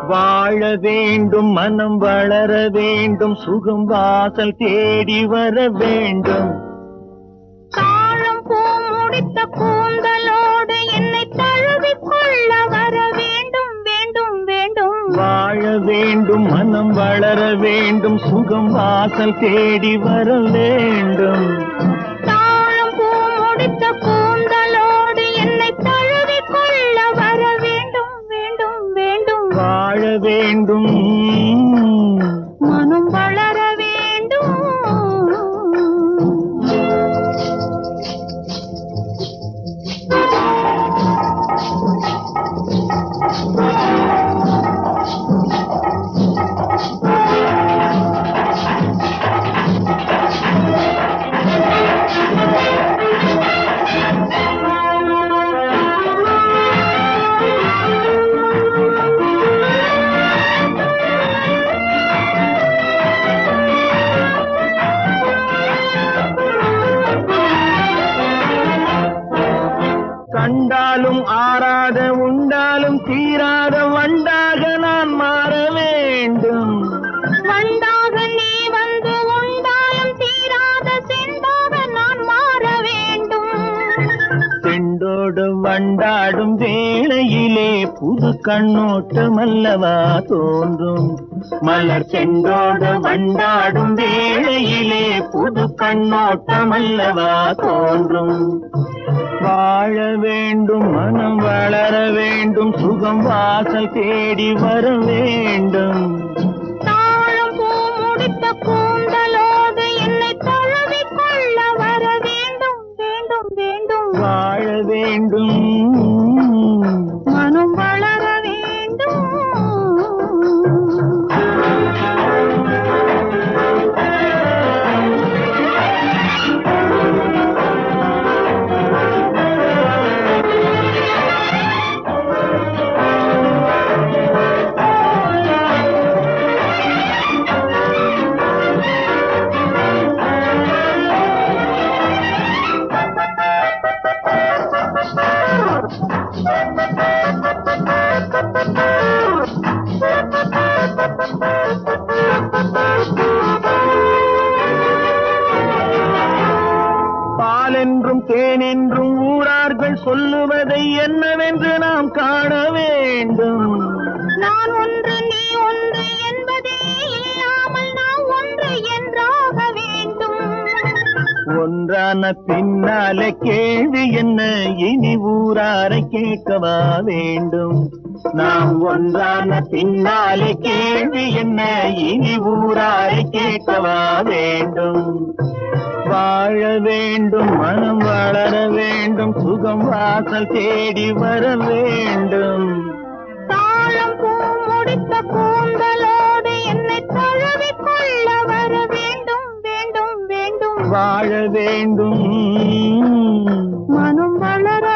வாழ வேண்டும் மனம் வளர வேண்டும் சுகம் வாசல் தேடி வர வேண்டும் தாழம் பூ முடித்த கூந்தலோடு என்னை தழுவிக் கொள்ள வர வேண்டும் வேண்டும் வேண்டும் வாழ வேண்டும் மனம் வளர வேண்டும் சுகம் வாசல் தேடி வர வேண்டும் தாழம் பூ முடித்த கூந்தலோடு என்னை தழுவிக் கொள்ள வர வேண்டும் வேண்டும் வேண்டும் வாழ வேண்டும் மனம் வளர வேண்டும் கண்டாலும் ஆறாத உண்டாலும் தீராத வண்டாக நான் மாற வேண்டும் வண்டாக நீ வந்து உண்டாலும் தீராத செண்டாக நான் மாற வேண்டும் செண்டோடு வண்டாடும் வேளையிலே புது கண்ணோட்டம் அல்லவா தோன்றும் மலர் செண்டோடு வண்டாடும் வேளையிலே புது கண்ணோட்டம் அல்லவா தோன்றும் வாழ வேண்டும் மனம் வளர வேண்டும் சுகம் வாசல் தேடி வர வேண்டும் தாழம் பூ முடித்த கூந்தலோடு என்னை தழுவிக் கொள்ள வர வேண்டும் வேண்டும் வேண்டும் வாழ வேண்டும் மனம் வளர வேண்டும் பாலென்றும் தேனென்றும் ஊரார்கள் சொல்லுவதை என்னவென்று நாம் காண வேண்டும் நான் ஒன்று நீ ஒன்று என்பதே இல்லாமல் நான் ஒன்று என்றாக வேண்டும் ஒன்றான பின்னாலே கேள்வி என்ன இனி ஊராரை கேட்கவா வேண்டும் நாம் ஒன்றான பின்னாலே கேள்வி என்ன இனி ஊராரை கேட்கவா வேண்டும் வாழ வேண்டும் மனம் வளர வேண்டும் சுகம் வாசல் தேடி வர வேண்டும் தாழம் பூ முடித்த கூந்தலோடு என்னை தழுவிக் கொள்ள வர வேண்டும் வேண்டும் வேண்டும் வாழ வேண்டும் மனம் வளர